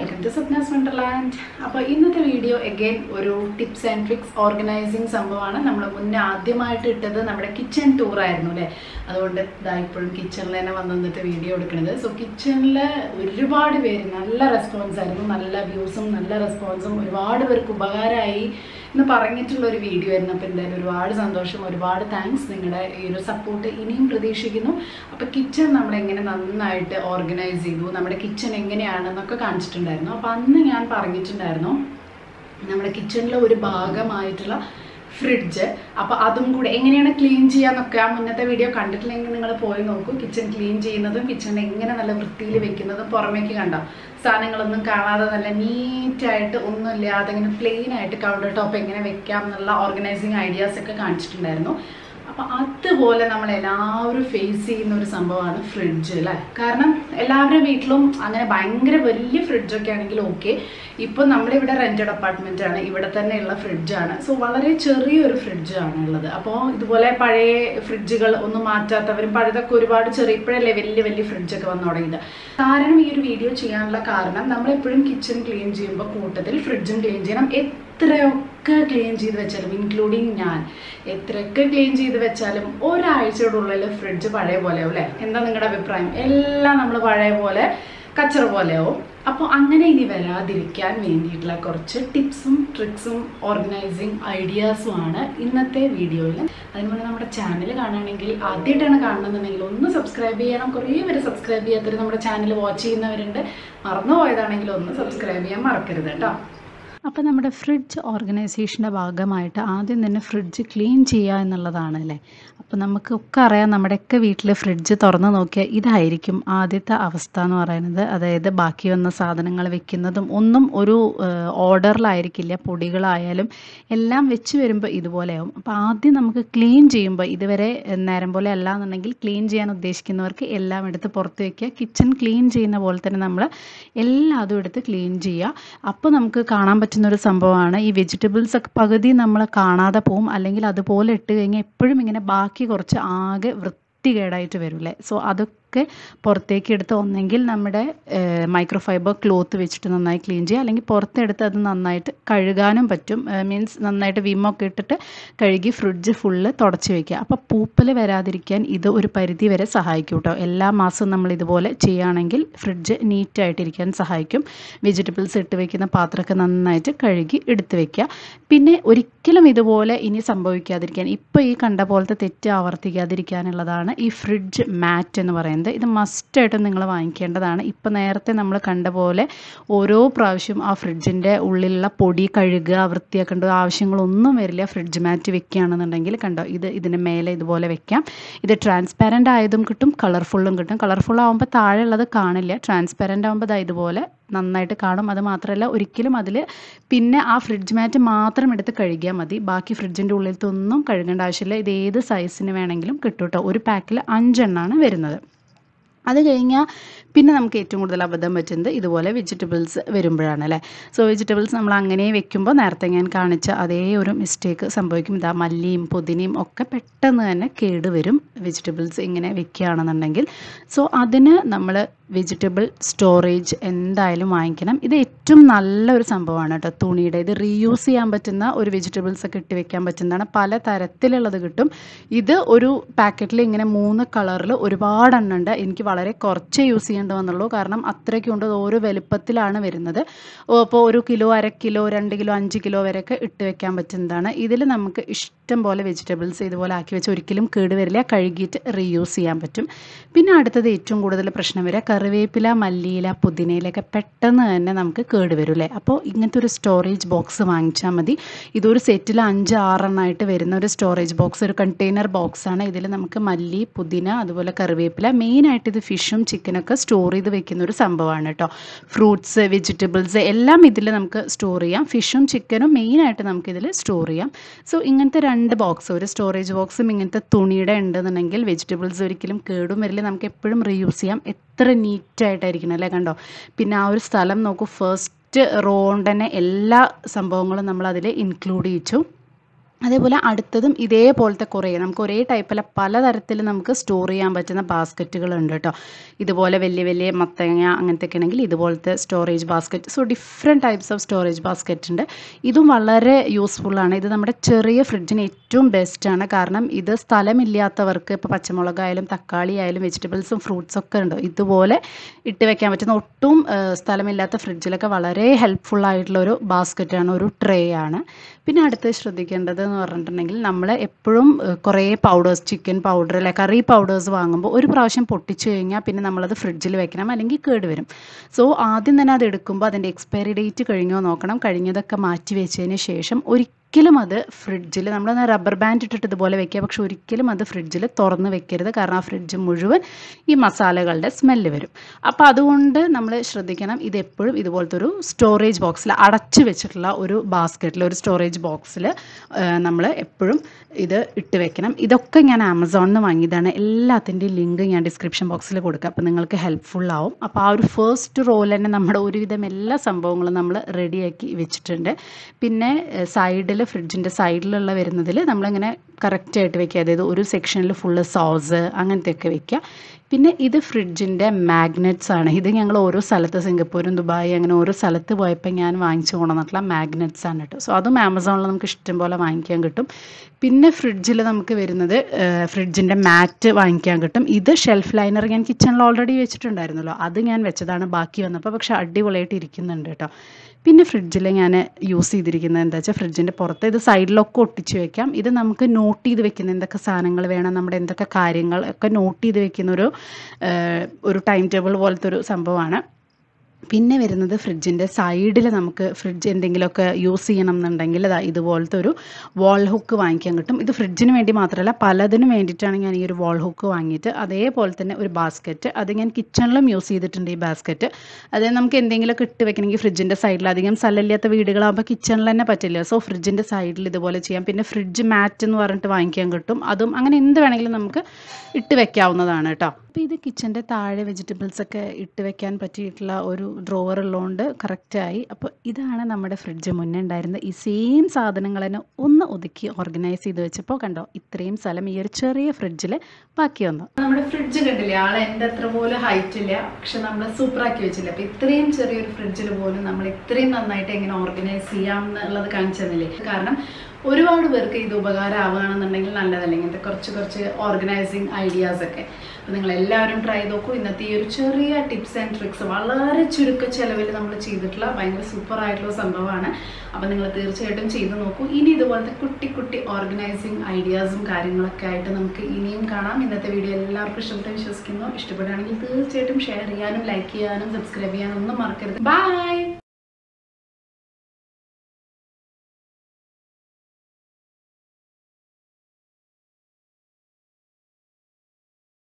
welcome to സപ്നാസ് wonderland അപ്പോൾ ഇന്നത്തെ video again ഒരു ടിപ്സ് ആൻഡ് ട്രിക്സ് ഓർഗനൈസിങ് സംഭവമാണ് നമ്മൾ മുന്നേ ആദ്യമായിട്ട് ഇട്ടത് നമ്മുടെ കിച്ചൺ ടൂർ ആയിരുന്നു അല്ലേ അതുകൊണ്ട് ഇതാ ഇപ്പോഴും കിച്ചണിൽ തന്നെ വന്ന് നിന്നിട്ട് വീഡിയോ എടുക്കുന്നത് സോ കിച്ചണിൽ ഒരുപാട് പേര് നല്ല റെസ്പോൺസ് ആയിരുന്നു നല്ല വ്യൂസും നല്ല റെസ്പോൺസും ഒരുപാട് പേർക്ക് ഉപകാരമായി എന്ന് പറഞ്ഞിട്ടുള്ള ഒരു വീഡിയോ ആയിരുന്നു അപ്പോൾ എന്തായാലും ഒരുപാട് സന്തോഷം ഒരുപാട് താങ്ക്സ് നിങ്ങളുടെ ഈ ഒരു സപ്പോർട്ട് ഇനിയും പ്രതീക്ഷിക്കുന്നു അപ്പോൾ കിച്ചൺ നമ്മളെങ്ങനെ നന്നായിട്ട് ഓർഗനൈസ് ചെയ്തു നമ്മുടെ കിച്ചൺ എങ്ങനെയാണെന്നൊക്കെ കാണിച്ചിട്ടുണ്ടായിരുന്നു അപ്പോൾ അന്ന് ഞാൻ പറഞ്ഞിട്ടുണ്ടായിരുന്നു നമ്മുടെ കിച്ചണിലെ ഒരു ഭാഗമായിട്ടുള്ള ഫ്രിഡ്ജ് അപ്പോൾ അതും കൂടെ എങ്ങനെയാണ് ക്ലീൻ ചെയ്യാന്നൊക്കെ ആ മുന്നത്തെ വീഡിയോ കണ്ടിട്ടില്ലെങ്കിൽ നിങ്ങൾ പോയി നോക്കൂ കിച്ചൺ ക്ലീൻ ചെയ്യുന്നതും കിച്ചൺ എങ്ങനെ നല്ല വൃത്തിയിൽ വെക്കുന്നതും പുറമേക്ക് കണ്ടോ സാധനങ്ങളൊന്നും കാണാതെ നല്ല നീറ്റായിട്ട് ഒന്നുമില്ലാതെ ഇങ്ങനെ പ്ലെയിൻ ആയിട്ട് കൗണ്ടർ ടോപ്പ് എങ്ങനെ വെക്കാം എന്നുള്ള ഓർഗനൈസിങ് ഐഡിയാസ് ഒക്കെ കാണിച്ചിട്ടുണ്ടായിരുന്നു അപ്പം അതുപോലെ നമ്മൾ എല്ലാവരും ഫേസ് ചെയ്യുന്ന ഒരു സംഭവമാണ് ഫ്രിഡ്ജ് അല്ലേ കാരണം എല്ലാവരുടെ വീട്ടിലും അങ്ങനെ ഭയങ്കര വലിയ ഫ്രിഡ്ജൊക്കെ ആണെങ്കിൽ ഓക്കെ ഇപ്പം നമ്മളിവിടെ റെൻറ്റഡ് അപ്പാർട്ട്മെൻ്റ് ആണ് ഇവിടെ തന്നെയുള്ള ഫ്രിഡ്ജാണ് സോ വളരെ ചെറിയൊരു ഫ്രിഡ്ജാണ് ഉള്ളത് അപ്പോൾ ഇതുപോലെ പഴയ ഫ്രിഡ്ജുകൾ ഒന്നും മാറ്റാത്തവരും പഴയതൊക്കെ ഒരുപാട് ചെറിയ ഇപ്പോഴല്ലേ വലിയ വലിയ ഫ്രിഡ്ജൊക്കെ വന്നു തുടങ്ങിയത് കാരണം ഈ ഒരു വീഡിയോ ചെയ്യാനുള്ള കാരണം നമ്മളെപ്പോഴും കിച്ചൺ ക്ലീൻ ചെയ്യുമ്പോൾ കൂട്ടത്തിൽ ഫ്രിഡ്ജും ക്ലീൻ ചെയ്യണം എത്രയൊക്കെ ക്ലീൻ ചെയ്ത് വെച്ചാലും ഇൻക്ലൂഡിങ് ഞാൻ എത്രയൊക്കെ ക്ലീൻ ചെയ്ത് വെച്ചാലും ഒരാഴ്ചയുടെ ഉള്ളിൽ ഫ്രിഡ്ജ് പഴയ പോലെയാവും അല്ലേ എന്താ നിങ്ങളുടെ അഭിപ്രായം എല്ലാം നമ്മൾ പഴയ പോലെ കച്ചറ പോലെയാവും അപ്പോൾ അങ്ങനെ ഇനി വരാതിരിക്കാൻ വേണ്ടിയിട്ടുള്ള കുറച്ച് ടിപ്സും ട്രിക്സും ഓർഗനൈസിങ് ഐഡിയാസുമാണ് ഇന്നത്തെ വീഡിയോയിൽ അതിനുമുന്നേ നമ്മുടെ ചാനൽ കാണുകയാണെങ്കിൽ ആദ്യമായിട്ടാണ് കാണുന്നതെന്നുണ്ടെങ്കിൽ ഒന്ന് സബ്സ്ക്രൈബ് ചെയ്യണം കുറേ പേര് സബ്സ്ക്രൈബ് ചെയ്യാത്തവർ നമ്മുടെ ചാനൽ വാച്ച് ചെയ്യുന്നവരുണ്ട് മറന്നുപോയതാണെങ്കിൽ ഒന്ന് സബ്സ്ക്രൈബ് ചെയ്യാൻ മറക്കരുത് കേട്ടോ അപ്പോൾ നമ്മുടെ ഫ്രിഡ്ജ് ഓർഗനൈസേഷൻ്റെ ഭാഗമായിട്ട് ആദ്യം തന്നെ ഫ്രിഡ്ജ് ക്ലീൻ ചെയ്യുക എന്നുള്ളതാണ് അല്ലേ അപ്പോൾ നമുക്കൊക്കെ അറിയാം നമ്മുടെയൊക്കെ വീട്ടിൽ ഫ്രിഡ്ജ് തുറന്ന് നോക്കിയാൽ ഇതായിരിക്കും ആദ്യത്തെ അവസ്ഥ എന്ന് പറയുന്നത് അതായത് ബാക്കി വന്ന സാധനങ്ങൾ വെക്കുന്നതും ഒന്നും ഒരു ഓർഡറിലായിരിക്കില്ല പൊടികളായാലും എല്ലാം വെച്ച് വരുമ്പോൾ ഇതുപോലെയാവും അപ്പോൾ ആദ്യം നമുക്ക് ക്ലീൻ ചെയ്യുമ്പോൾ ഇതുവരെ നേരം പോലെ അല്ല എന്നുണ്ടെങ്കിൽ ക്ലീൻ ചെയ്യാൻ ഉദ്ദേശിക്കുന്നവർക്ക് എല്ലാം എടുത്ത് പുറത്ത് വയ്ക്കുക കിച്ചൺ ക്ലീൻ ചെയ്യുന്ന പോലെ തന്നെ നമ്മൾ എല്ലാതും എടുത്ത് ക്ലീൻ ചെയ്യുക അപ്പോൾ നമുക്ക് കാണാൻ പറ്റുന്ന ഒരു സംഭവമാണ് ഈ വെജിറ്റബിൾസ് ഒക്കെ പകുതി നമ്മൾ കാണാതെ പോവും അല്ലെങ്കിൽ അതുപോലെ ഇട്ട് കഴിഞ്ഞാൽ എപ്പോഴും ഇങ്ങനെ ബാക്കി കുറച്ച് ആകെ വൃത്തികേടായിട്ട് വരില്ലേ സോ അതൊക്കെ പുറത്തേക്ക് എടുത്ത് ഒന്നെങ്കിൽ നമ്മുടെ മൈക്രോ ഫൈബർ ക്ലോത്ത് വെച്ചിട്ട് നന്നായി ക്ലീൻ ചെയ്യുക അല്ലെങ്കിൽ പുറത്തെടുത്ത് അത് നന്നായിട്ട് കഴുകാനും പറ്റും മീൻസ് നന്നായിട്ട് വിമൊക്കെ ഇട്ടിട്ട് കഴുകി ഫ്രിഡ്ജ് ഫുള്ള് തുടച്ച് വയ്ക്കുക അപ്പോൾ പൂപ്പൽ വരാതിരിക്കാൻ ഇത് ഒരു പരിധി വരെ സഹായിക്കും കേട്ടോ എല്ലാ മാസവും നമ്മൾ ഇതുപോലെ ചെയ്യുകയാണെങ്കിൽ ഫ്രിഡ്ജ് നീറ്റായിട്ടിരിക്കാൻ സഹായിക്കും വെജിറ്റബിൾസ് ഇട്ട് വെക്കുന്ന പാത്രമൊക്കെ നന്നായിട്ട് കഴുകി എടുത്ത് വെക്കുക പിന്നെ ഒരിക്കലും ഇതുപോലെ ഇനി സംഭവിക്കാതിരിക്കാൻ ഇപ്പോൾ ഈ കണ്ട പോലത്തെ തെറ്റ് ആവർത്തിക്കാതിരിക്കാനുള്ളതാണ് ഈ ഫ്രിഡ്ജ് മാറ്റ് എന്ന് പറയുന്നത് ഇത് മസ്റ്റായിട്ടും നിങ്ങൾ വാങ്ങിക്കേണ്ടതാണ് ഇപ്പോൾ നേരത്തെ നമ്മൾ കണ്ട പോലെ ഓരോ പ്രാവശ്യം ആ ഫ്രിഡ്ജിൻ്റെ ഉള്ളിലുള്ള പൊടി കഴുകുക വൃത്തിയാക്കേണ്ട ആവശ്യങ്ങളൊന്നും വരില്ല ഫ്രിഡ്ജ് മാറ്റ് വെക്കുകയാണെന്നുണ്ടെങ്കിൽ കണ്ടോ ഇത് ഇതിന് മേലെ ഇതുപോലെ വെക്കാം ഇത് ട്രാൻസ്പാരൻ്റ് ആയതും കിട്ടും കളർഫുള്ളും കിട്ടും കളർഫുൾ ആകുമ്പോൾ താഴെയുള്ളത് കാണില്ല ട്രാൻസ്പാരൻ്റ് ആകുമ്പോൾ ഇതാ ഇതുപോലെ നന്നായിട്ട് കാണും അത് മാത്രമല്ല ഒരിക്കലും അതിൽ പിന്നെ ആ ഫ്രിഡ്ജ് മാറ്റ് മാത്രം എടുത്ത് കഴുകിയാൽ മതി ബാക്കി ഫ്രിഡ്ജിൻ്റെ ഉള്ളിലത്തെ ഒന്നും കഴുകേണ്ട ആവശ്യമില്ല ഇത് ഏത് സൈസിന് വേണമെങ്കിലും കിട്ടും കേട്ടോ ഒരു പാക്കിൽ അഞ്ചെണ്ണമാണ് വരുന്നത് അത് കഴിഞ്ഞാൽ പിന്നെ നമുക്ക് ഏറ്റവും കൂടുതൽ അബദ്ധം പറ്റുന്നത് ഇതുപോലെ വെജിറ്റബിൾസ് വരുമ്പോഴാണ് അല്ലേ സോ വെജിറ്റബിൾസ് നമ്മൾ അങ്ങനെ വെക്കുമ്പോൾ നേരത്തെ ഞാൻ കാണിച്ച അതേ ഒരു മിസ്റ്റേക്ക് സംഭവിക്കും ഇതാ മല്ലിയും പുതിനയും ഒക്കെ പെട്ടെന്ന് തന്നെ കേട് വരും വെജിറ്റബിൾസ് ഇങ്ങനെ വെക്കുകയാണെന്നുണ്ടെങ്കിൽ സോ അതിന് നമ്മൾ വെജിറ്റബിൾ സ്റ്റോറേജ് എന്തായാലും വാങ്ങിക്കണം ഇത് ഏറ്റവും നല്ലൊരു സംഭവമാണ് കേട്ടോ തുണിയുടെ ഇത് റീയൂസ് ചെയ്യാൻ പറ്റുന്ന ഒരു വെജിറ്റബിൾസ് ഒക്കെ ഇട്ട് വെക്കാൻ പറ്റുന്നതാണ് പല തരത്തിലുള്ളത് കിട്ടും ഇത് ഒരു പാക്കറ്റിൽ ഇങ്ങനെ മൂന്ന് കളറിൽ ഒരുപാട് എണ്ണം ഉണ്ട് എനിക്ക് വളരെ കുറച്ച് യൂസ് ചെയ്യേണ്ടി വന്നുള്ളൂ കാരണം അത്രയ്ക്കുണ്ട് ഓരോ വലുപ്പത്തിലാണ് വരുന്നത് അപ്പോൾ ഒരു കിലോ അര കിലോ രണ്ട് കിലോ അഞ്ച് കിലോ വരെയൊക്കെ ഇട്ട് വെക്കാൻ പറ്റുന്നതാണ് ഇതിൽ നമുക്ക് ഇഷ്ടം പോലെ വെജിറ്റബിൾസ് ഇതുപോലെ ആക്കി വെച്ച് ഒരിക്കലും കേട് വരില്ല കഴുകിയിട്ട് റീയൂസ് ചെയ്യാൻ പറ്റും പിന്നെ അടുത്തത് ഏറ്റവും കൂടുതൽ പ്രശ്നം വരിക കറിവേപ്പില മല്ലിയില പുതിനയിലൊക്കെ പെട്ടെന്ന് തന്നെ നമുക്ക് കേട് വരും അല്ലേ അപ്പോൾ ഇങ്ങനത്തെ ഒരു സ്റ്റോറേജ് ബോക്സ് വാങ്ങിച്ചാൽ മതി ഇതൊരു സെറ്റിൽ അഞ്ച് ആറെണ്ണമായിട്ട് വരുന്ന ഒരു സ്റ്റോറേജ് ബോക്സ് ഒരു കണ്ടെയ്നർ ബോക്സാണ് ഇതിൽ നമുക്ക് മല്ലി പുതിന അതുപോലെ കറിവേപ്പില മെയിനായിട്ട് ഇത് ഫിഷും ചിക്കനൊക്കെ സ്റ്റോർ ചെയ്ത് വെക്കുന്ന ഒരു സംഭവമാണ് കേട്ടോ ഫ്രൂട്ട്സ് വെജിറ്റബിൾസ് എല്ലാം ഇതിൽ നമുക്ക് സ്റ്റോർ ചെയ്യാം ഫിഷും ചിക്കനും മെയിനായിട്ട് നമുക്കിതിൽ സ്റ്റോർ ചെയ്യാം സോ ഇങ്ങനത്തെ രണ്ട് ബോക്സ് ഒരു സ്റ്റോറേജ് ബോക്സും ഇങ്ങനത്തെ തുണിയുടെ ഉണ്ടെന്നുണ്ടെങ്കിൽ വെജിറ്റബിൾസ് ഒരിക്കലും കേടും വരില്ല നമുക്ക് എപ്പോഴും റീയൂസ് ചെയ്യാം എത്ര നീറ്റായിട്ടായിരിക്കണം അല്ലേ കണ്ടോ പിന്നെ ആ ഒരു സ്ഥലം നോക്കൂ ഫസ്റ്റ് റോ കൊണ്ട് തന്നെ എല്ലാ സംഭവങ്ങളും നമ്മൾ അതിൽ ഇൻക്ലൂഡ് ചെയ്യിച്ചു അതേപോലെ അടുത്തതും ഇതേപോലത്തെ കുറേ നമുക്ക് ഒരേ ടൈപ്പിലെ പലതരത്തിൽ നമുക്ക് സ്റ്റോർ ചെയ്യാൻ പറ്റുന്ന ബാസ്ക്കറ്റുകൾ ഉണ്ട് കേട്ടോ ഇതുപോലെ വലിയ വലിയ മത്തങ്ങ അങ്ങനത്തെ ആണെങ്കിൽ ഇതുപോലത്തെ storage basket so different types of storage basket ഉണ്ട് ഇതും വളരെ യൂസ്ഫുൾ ആണ് ഇത് നമ്മുടെ ചെറിയ ഫ്രിഡ്ജിന് ഏറ്റവും ബെസ്റ്റ് ആണ് കാരണം ഇത് സ്ഥലമില്ലാത്തവർക്ക് ഇപ്പോൾ പച്ചമുളകായാലും തക്കാളി ആയാലും വെജിറ്റബിൾസും ഫ്രൂട്ട്സും ഒക്കെ ഉണ്ട് ഇതുപോലെ ഇട്ട് വെക്കാൻ പറ്റുന്ന ഒട്ടും ആ, സ്ഥലമില്ലാത്ത ഫ്രിഡ്ജിലൊക്കെ വളരെ ഹെൽപ്ഫുൾ ആയിട്ടുള്ള ഒരു ബാസ്ക്കറ്റാണ് ഒരു ട്രേ ആണ് പിന്നെ അടുത്ത് ശ്രദ്ധിക്കേണ്ടത് എന്ന് പറഞ്ഞിട്ടുണ്ടെങ്കിൽ നമ്മൾ എപ്പോഴും ഏഹ്, കുറേ പൗഡേഴ്സ് ചിക്കൻ പൗഡർ അല്ലെ കറി പൗഡേഴ്സ് വാങ്ങുമ്പോൾ ഒരു പ്രാവശ്യം പൊട്ടിച്ചു കഴിഞ്ഞാൽ പിന്നെ നമ്മളത് ഫ്രിഡ്ജിൽ വെക്കണം അല്ലെങ്കിൽ കേട് വരും സോ ആദ്യം തന്നെ അത് എടുക്കുമ്പോൾ അതിൻ്റെ എക്സ്പയറി ഡേറ്റ് കഴിഞ്ഞോ നോക്കണം കഴിഞ്ഞതൊക്കെ മാറ്റി വെച്ചതിന് ശേഷം ഒരിക്കലും അത് ഫ്രിഡ്ജിൽ നമ്മൾ റബ്ബർ ബാൻഡ് ഇട്ടിട്ട് ഇതുപോലെ വെക്കുക പക്ഷെ ഒരിക്കലും അത് ഫ്രിഡ്ജിൽ തുറന്ന് വെക്കരുത് കാരണം ആ ഫ്രിഡ്ജ് മുഴുവൻ ഈ മസാലകളുടെ സ്മെല്ല് വരും അപ്പോൾ അതുകൊണ്ട് നമ്മൾ ശ്രദ്ധിക്കണം ഇത് എപ്പോഴും ഇതുപോലത്തെ ഒരു സ്റ്റോറേജ് ബോക്സിൽ അടച്ചു വെച്ചിട്ടുള്ള ഒരു ബാസ്ക്കറ്റിൽ ഒരു സ്റ്റോറേജ് ബോക്സിൽ നമ്മൾ എപ്പോഴും ഇത് ഇട്ട് വെക്കണം ഇതൊക്കെ ഞാൻ ആമസോണിൽ നിന്ന് വാങ്ങിയതാണ് എല്ലാത്തിൻ്റെയും ലിങ്ക് ഞാൻ ഡിസ്ക്രിപ്ഷൻ ബോക്സിൽ കൊടുക്കാം അപ്പോൾ നിങ്ങൾക്ക് ഹെൽപ്ഫുൾ ആവും അപ്പോൾ ആ ഒരു ഫസ്റ്റ് റോൾ തന്നെ നമ്മുടെ ഒരുവിധം എല്ലാ സംഭവങ്ങളും നമ്മൾ റെഡിയാക്കി വെച്ചിട്ടുണ്ട് പിന്നെ സൈഡിൽ ഫ്രിഡ്ജിൻ്റെ സൈഡിലുള്ള വരുന്നതിൽ നമ്മളിങ്ങനെ കറക്റ്റായിട്ട് വെക്കുക അതായത് ഒരു സെക്ഷനിൽ ഫുള്ള് സോസ് അങ്ങനത്തെയൊക്കെ വെക്കുക പിന്നെ ഇത് ഫ്രിഡ്ജിൻ്റെ മാഗ്നറ്റ്സ് ആണ് ഇത് ഞങ്ങൾ ഓരോ സ്ഥലത്ത് സിംഗപ്പൂരും ദുബായ് അങ്ങനെ ഓരോ സ്ഥലത്ത് പോയപ്പോൾ ഞാൻ വാങ്ങിച്ചു കൊണ്ടുവന്നിട്ടുള്ള മാഗ്നറ്റ്സ് ആണ് കേട്ടോ സോ അതും ആമസോണിൽ നമുക്ക് ഇഷ്ടം പോലെ വാങ്ങിക്കാൻ കിട്ടും പിന്നെ ഫ്രിഡ്ജിൽ നമുക്ക് വരുന്നത് ഫ്രിഡ്ജിൻ്റെ മാറ്റ് വാങ്ങിക്കാൻ കിട്ടും ഇത് ഷെൽഫ് ലൈനർ ഞാൻ കിച്ചണിൽ ഓൾറെഡി വെച്ചിട്ടുണ്ടായിരുന്നല്ലോ അത് ഞാൻ വെച്ചതാണ് ബാക്കി വന്നപ്പോൾ പക്ഷെ അടിപൊളിയായിട്ട് ഇരിക്കുന്നുണ്ട് കേട്ടോ പിന്നെ ഫ്രിഡ്ജിൽ ഞാൻ യൂസ് ചെയ്തിരിക്കുന്നത് എന്താ വെച്ചാൽ ഫ്രിഡ്ജിൻ്റെ പുറത്ത് ഇത് സൈഡിലൊക്കെ ഒട്ടിച്ച് വെക്കാം ഇത് നമുക്ക് നോട്ട് ചെയ്ത് വെക്കുന്ന എന്തൊക്കെ സാധനങ്ങൾ വേണം നമ്മുടെ എന്തൊക്കെ കാര്യങ്ങൾ ഒക്കെ നോട്ട് ചെയ്ത് വെക്കുന്ന ഒരു ഏഹ്, ഒരു ടൈം ടേബിൾ പോലത്തെ ഒരു സംഭവമാണ് പിന്നെ വരുന്നത് ഫ്രിഡ്ജിൻ്റെ സൈഡിൽ നമുക്ക് ഫ്രിഡ്ജ് എന്തെങ്കിലുമൊക്കെ യൂസ് ചെയ്യണം എന്നുണ്ടെങ്കിൽ ദാ ഇതുപോലത്തെ ഒരു വാൾ ഹുക്ക് വാങ്ങിക്കാൻ കിട്ടും ഇത് ഫ്രിഡ്ജിന് വേണ്ടി മാത്രമല്ല പലതിനും വേണ്ടിയിട്ടാണ് ഞാൻ ഈ ഒരു വാൾ ഹുക്ക് വാങ്ങിയിട്ട് അതേപോലെ തന്നെ ഒരു ബാസ്ക്കറ്റ് അത് ഞാൻ കിച്ചണിലും യൂസ് ചെയ്തിട്ടുണ്ട് ഈ ബാസ്ക്കറ്റ് അതായത് നമുക്ക് എന്തെങ്കിലുമൊക്കെ ഇട്ട് വെക്കണമെങ്കിൽ ഫ്രിഡ്ജിൻ്റെ സൈഡിൽ അധികം സ്ഥലമില്ലാത്ത വീടുകളാകുമ്പോൾ കിച്ചണിൽ തന്നെ പറ്റില്ല സോ ഫ്രിഡ്ജിൻ്റെ സൈഡിൽ ഇതുപോലെ ചെയ്യാം പിന്നെ ഫ്രിഡ്ജ് മാറ്റ് എന്ന് പറഞ്ഞിട്ട് വാങ്ങിക്കാൻ കിട്ടും അതും അങ്ങനെ എന്ത് വേണമെങ്കിലും നമുക്ക് ഇട്ട് വെക്കാവുന്നതാണ് കേട്ടോ അപ്പോൾ ഇത് കിച്ചൻ്റെ താഴെ വെജിറ്റബിൾസ് ഒക്കെ ഇട്ട് വെക്കാൻ പറ്റിയിട്ടുള്ള ഒരു ഡ്രോവർ ഉള്ളതുകൊണ്ട് കറക്റ്റായി അപ്പോൾ ഇതാണ് നമ്മുടെ ഫ്രിഡ്ജ് മുന്നേ ഉണ്ടായിരുന്ന ഈ സെയിം സാധനങ്ങൾ തന്നെ ഒന്ന് ഒതുക്കി ഓർഗനൈസ് ചെയ്ത് വെച്ചപ്പോൾ കണ്ടോ ഇത്രയും സ്ഥലം ഈ ഒരു ചെറിയ ഫ്രിഡ്ജിൽ ബാക്കി വന്നു നമ്മുടെ ഫ്രിഡ്ജ് കണ്ടില്ലേ ആളെ എൻ്റെ അത്ര പോലും ഹൈറ്റ് ഇല്ല പക്ഷെ നമ്മൾ സൂപ്പറാക്കി വെച്ചില്ല അപ്പോൾ ഇത്രയും ചെറിയൊരു ഫ്രിഡ്ജിൽ പോലും നമ്മൾ ഇത്രയും നന്നായിട്ട് എങ്ങനെ ഓർഗനൈസ് ചെയ്യാം എന്നുള്ളത് കാണിച്ചു തന്നില്ലേ കാരണം ഒരുപാട് പേർക്ക് ഇത് ഉപകാരമാവുകയാണെന്നുണ്ടെങ്കിൽ നല്ലതല്ലേ ഇങ്ങനത്തെ കുറച്ച് കുറച്ച് ഓർഗനൈസിങ് ഐഡിയാസ് ഒക്കെ അപ്പോൾ നിങ്ങൾ എല്ലാവരും ട്രൈ ചെയ്ത് നോക്കൂ ഇന്നത്തെ ഈ ഒരു ചെറിയ ടിപ്സ് ആൻഡ് ട്രിക്സ് വളരെ ചുരുക്ക ചെലവിൽ നമ്മൾ ചെയ്തിട്ടുള്ള ഭയങ്കര സൂപ്പർ ആയിട്ടുള്ള സംഭവമാണ് അപ്പോൾ നിങ്ങൾ തീർച്ചയായിട്ടും ചെയ്ത് നോക്കൂ ഇനി ഇതുപോലത്തെ കുട്ടി കുട്ടി ഓർഗനൈസിങ് ഐഡിയാസും കാര്യങ്ങളൊക്കെ ആയിട്ട് നമുക്ക് ഇനിയും കാണാം ഇന്നത്തെ വീഡിയോ എല്ലാവർക്കും ഇഷ്ടപ്പെട്ട് വിശ്വസിക്കുന്നു ഇഷ്ടപ്പെടുകയാണെങ്കിൽ തീർച്ചയായിട്ടും ഷെയർ ചെയ്യാനും ലൈക്ക് ചെയ്യാനും സബ്സ്ക്രൈബ് ചെയ്യാനും ഒന്നും മറക്കരുത് ബൈ